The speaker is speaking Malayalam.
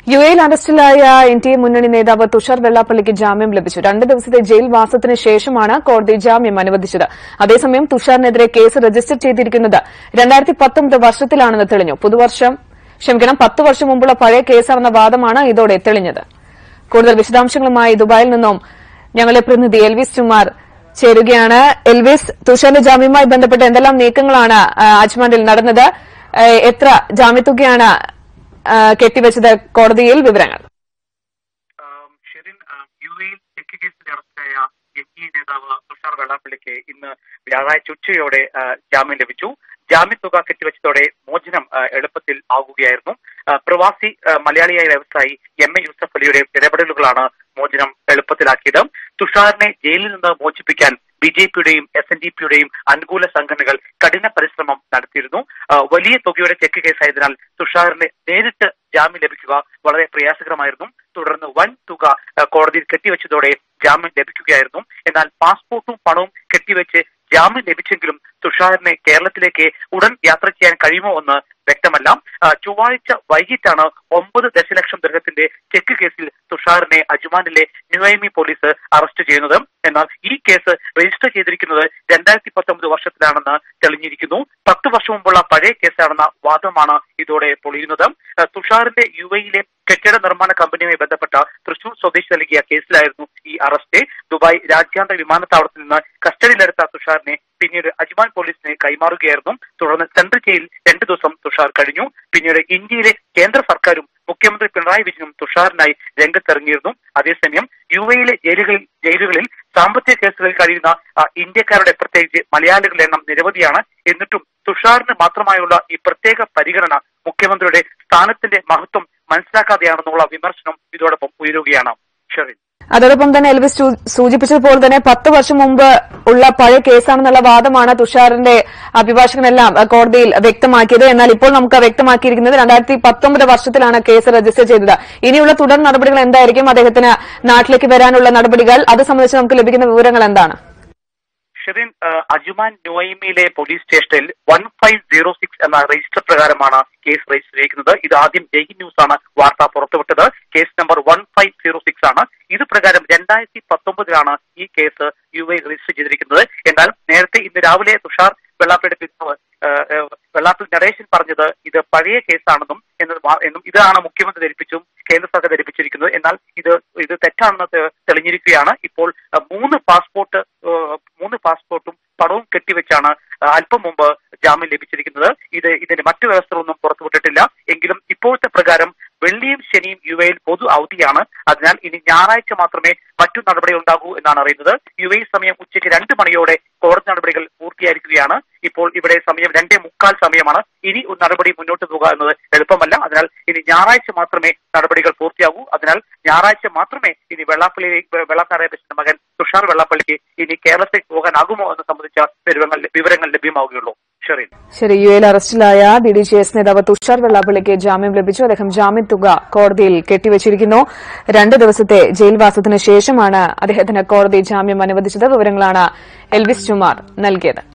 യു എയിൽ അറസ്റ്റിലായ എൻ ടി എ മുന്നണി നേതാവ് തുഷാർ വെള്ളാപ്പള്ളിക്ക് ജാമ്യം ലഭിച്ചു രണ്ട് ദിവസത്തെ ജയിൽ വാസത്തിന് ശേഷമാണ് കോടതി ജാമ്യം അനുവദിച്ചത് അതേസമയം തുഷാറിനെതിരെ കേസ് രജിസ്റ്റർ ചെയ്തിരിക്കുന്നത് രണ്ടായിരത്തി പത്തൊമ്പത് വർഷത്തിലാണെന്ന് തെളിഞ്ഞു പുതുവർഷം ക്ഷമിക്കണം പത്ത് വർഷം മുമ്പുള്ള പഴയ കേസാണെന്ന വാദമാണ് ഇതോടെ തെളിഞ്ഞത് കൂടുതൽ വിശദാംശങ്ങളുമായി ദുബായിൽ നിന്നും ഞങ്ങളുടെ പ്രതിനിധി എൽവിസ് കുമാർ ചേരുകയാണ് എൽവിസ് തുഷാറിന്റെ ജാമ്യവുമായി ബന്ധപ്പെട്ട് എന്തെല്ലാം നീക്കങ്ങളാണ് ആ, അജ്മാനിൽ നടന്നത് ആ, എത്ര ജാമ്യത്തുകയാണ് ആ, കെട്ടിവച്ചത് കോടതിയിൽ വിവരങ്ങൾ ആം, ഷെറിൻ ആം, യു എയിൽ ചെക്ക് കേസിൽ അറസ്റ്റായ എൻ ഡി എ നേതാവ് തുഷാർ വെള്ളാപ്പള്ളിക്ക് ഇന്ന് വ്യാഴാഴ്ച ഉച്ചയോടെ ആ, ജാമ്യം ലഭിച്ചു ജാമ്യത്തുക കെട്ടിവെച്ചതോടെ മോചനം ആ, എളുപ്പത്തിൽ ആകുകയായിരുന്നു ആ, പ്രവാസി ആ, മലയാളിയായ വ്യവസായി എം എ യൂസഫ് അലിയുടെ ഇടപെടലുകളാണ് മോചനം എളുപ്പത്തിലാക്കിയത് തുഷാറിനെ ജയിലിൽ നിന്ന് മോചിപ്പിക്കാൻ ബി ജെ പിയുടെയും എസ് എൻ ഡി പിയുടെയും അനുകൂല സംഘടനകൾ കഠിന പരിശ്രമം നടത്തിയിരുന്നു ആ, വലിയ തുകയുടെ ചെക്ക് കേസായതിനാൽ തുഷാറിന് നേരിട്ട് ജാമ്യം ലഭിക്കുക വളരെ പ്രയാസകരമായിരുന്നു തുടർന്ന് വൻ തുക ആ, കോടതിയിൽ കെട്ടിവെച്ചതോടെ ജാമ്യം ലഭിക്കുകയായിരുന്നു എന്നാൽ പാസ്പോർട്ടും പണവും കെട്ടിവെച്ച് ജാമ്യം ലഭിച്ചെങ്കിലും തുഷാറിനെ കേരളത്തിലേക്ക് ഉടൻ യാത്ര ചെയ്യാൻ കഴിയുമോ എന്ന് വ്യക്തമല്ല ആ, ചൊവ്വാഴ്ച വൈകിട്ടാണ് ഒമ്പത് ദശലക്ഷം ദൃഹത്തിന്റെ ചെക്ക് കേസിൽ തുഷാറിനെ അജ്മാനിലെ ന്യൂഐമി പോലീസ് അറസ്റ്റ് ചെയ്യുന്നത് എന്നാൽ ഈ കേസ് രജിസ്റ്റർ ചെയ്തിരിക്കുന്നത് രണ്ടായിരത്തി പത്തൊമ്പത് വർഷത്തിലാണെന്ന് തെളിഞ്ഞിരിക്കുന്നു പത്ത് വർഷം മുമ്പുള്ള പഴയ കേസാണെന്ന വാദമാണ് ഇതോടെ പൊളിയുന്നത് ആ, തുഷാറിന്റെ യു എയിലെ കെട്ടിട നിർമ്മാണ കമ്പനിയുമായി ബന്ധപ്പെട്ട തൃശൂർ സ്വദേശി നൽകിയ കേസിലായിരുന്നു ഈ അറസ്റ്റ് ദുബായ് രാജ്യാന്തര വിമാനത്താവളത്തിൽ നിന്ന് കസ്റ്റഡിയിലെടുത്ത തുഷാറിനെ പിന്നീട് അജ്മാൻ പോലീസിന് കൈമാറുകയായിരുന്നു തുടർന്ന് സെൻട്രൽ ജയിലിൽ രണ്ടു ദിവസം തുഷാർ കഴിഞ്ഞു പിന്നീട് ഇന്ത്യയിലെ കേന്ദ്ര സർക്കാരും മുഖ്യമന്ത്രി പിണറായി വിജയനും തുഷാറിനായി രംഗത്തിറങ്ങിയിരുന്നു അതേസമയം യു എയിലെ ജയിലുകളിൽ ജയിലുകളിൽ സാമ്പത്തിക കേസുകളിൽ കഴിയുന്ന ആ, ഇന്ത്യക്കാരുടെ പ്രത്യേകിച്ച് മലയാളികളുടെ എണ്ണം നിരവധിയാണ് എന്നിട്ടും തുഷാറിന് മാത്രമായുള്ള ഈ പ്രത്യേക പരിഗണന മുഖ്യമന്ത്രിയുടെ സ്ഥാനത്തിന്റെ മഹത്വം മനസ്സിലാക്കാതെയാണെന്നുള്ള വിമർശനം ഇതോടൊപ്പം ഉയരുകയാണ് ഷെറിൻ അതോടൊപ്പം തന്നെ എൽവിസ് സൂ- സൂചിപ്പിച്ചതുപോലെ തന്നെ പത്ത് വർഷം മുമ്പ് ഉള്ള പഴയ കേസാണെന്നുള്ള വാദമാണ് തുഷാറിന്റെ അഭിഭാഷകനെല്ലാം അഹ്, കോടതിയിൽ വ്യക്തമാക്കിയത് എന്നാൽ ഇപ്പോൾ നമുക്ക് വ്യക്തമാക്കിയിരിക്കുന്നത് രണ്ടായിരത്തി പത്തൊമ്പത് വർഷത്തിലാണ് കേസ് രജിസ്റ്റർ ചെയ്തത് ഇനിയുള്ള തുടർ നടപടികൾ എന്തായിരിക്കും അദ്ദേഹത്തിന് നാട്ടിലേക്ക് വരാനുള്ള നടപടികൾ അത് സംബന്ധിച്ച് നമുക്ക് ലഭിക്കുന്ന വിവരങ്ങൾ എന്താണ് ഷെറിൻ ആ, അജുമാൻ ന്യൂഐമിയിലെ പോലീസ് സ്റ്റേഷനിൽ വൺ ഫൈവ് സീറോ സിക്സ് എന്ന രജിസ്റ്റർ പ്രകാരമാണ് കേസ് രജിസ്റ്റർ ചെയ്തിരിക്കുന്നത് ഇത് ആദ്യം ജയ് ന്യൂസ് ആണ് വാർത്ത പുറത്തുവിട്ടത് case number one five zero six ആണ് ഇത് പ്രകാരം രണ്ടായിരത്തി പത്തൊമ്പതിലാണ് ഈ കേസ് യു എ രജിസ്റ്റർ ചെയ്തിരിക്കുന്നത് എന്നാൽ നേരത്തെ ഇന്ന് രാവിലെ തുഷാർ വെള്ളാപ്പയുടെ പിതാവ് ആ, ആ, വെള്ളാപ്പള്ളി നടേശൻ പറഞ്ഞത് ഇത് പഴയ കേസാണെന്നും എന്നത് മാ- എന്നും ഇതാണ് മുഖ്യമന്ത്രി ധരിപ്പിച്ചും കേന്ദ്ര സർക്കാർ ധരിപ്പിച്ചിരിക്കുന്നത് എന്നാൽ ഇത് ഇത് തെറ്റാണെന്ന് തെ- തെളിഞ്ഞിരിക്കുകയാണ് ഇപ്പോൾ ആ, മൂന്ന് പാസ്പോർട്ട് ആ, മൂന്ന് പാസ്പോർട്ടും പണവും കെട്ടിവെച്ചാണ് ആ, അല്പം മുമ്പ് ജാമ്യം ലഭിച്ചിരിക്കുന്നത് ഇത് ഇതിന്റെ മറ്റു വ്യവസ്ഥകളൊന്നും പുറത്തുവിട്ടിട്ടില്ല എങ്കിലും ഇപ്പോഴത്തെ പ്രകാരം വെള്ളിയും ശനിയും യു എയിൽ പൊതു അവധിയാണ് അതിനാൽ ഇനി ഞായറാഴ്ച മാത്രമേ മറ്റു നടപടികൾ ഉണ്ടാകൂ എന്നാണ് അറിയുന്നത് യു എ സമയം ഉച്ചയ്ക്ക് രണ്ട് മണിയോടെ കോടതി നടപടികൾ പൂർത്തിയായിരിക്കുകയാണ് ഇപ്പോൾ ഇവിടെ സമയം രണ്ടേ മുക്കാൽ സമയമാണ് ഇനി ഒരു നടപടി മുന്നോട്ട് പോകുക എന്നത് എളുപ്പമല്ല അതിനാൽ ഇനി ഞായറാഴ്ച മാത്രമേ നടപടികൾ പൂർത്തിയാകൂ അതിനാൽ ഞായറാഴ്ച മാത്രമേ ഇനി വെള്ളാപ്പള്ളി വെള്ളാക്കാരേബസിന്റെ മകൻ തുഷാർ വെള്ളാപ്പള്ളിക്ക് ഇനി കേരളത്തിലേക്ക് പോകാനാകുമോ എന്ന് സംബന്ധിച്ച വിവരങ്ങൾ വിവരങ്ങൾ ലഭ്യമാവുകയുള്ളൂ ഷെറിൻ ശരി യു എയിൽ അറസ്റ്റിലായ ഡി ഡി ജി എസ് നേതാവ് തുഷാർ വെള്ളാപ്പള്ളിക്ക് ജാമ്യം ലഭിച്ചു അദ്ദേഹം ജാമ്യത്തുക കോടതിയിൽ കെട്ടിവച്ചിരിക്കുന്നു രണ്ട് ദിവസത്തെ ജയിൽവാസത്തിന് ശേഷമാണ് അദ്ദേഹത്തിന് കോടതി ജാമ്യം അനുവദിച്ചത് വിവരങ്ങളാണ് എൽവിസ് ചുമാർ നൽകിയത്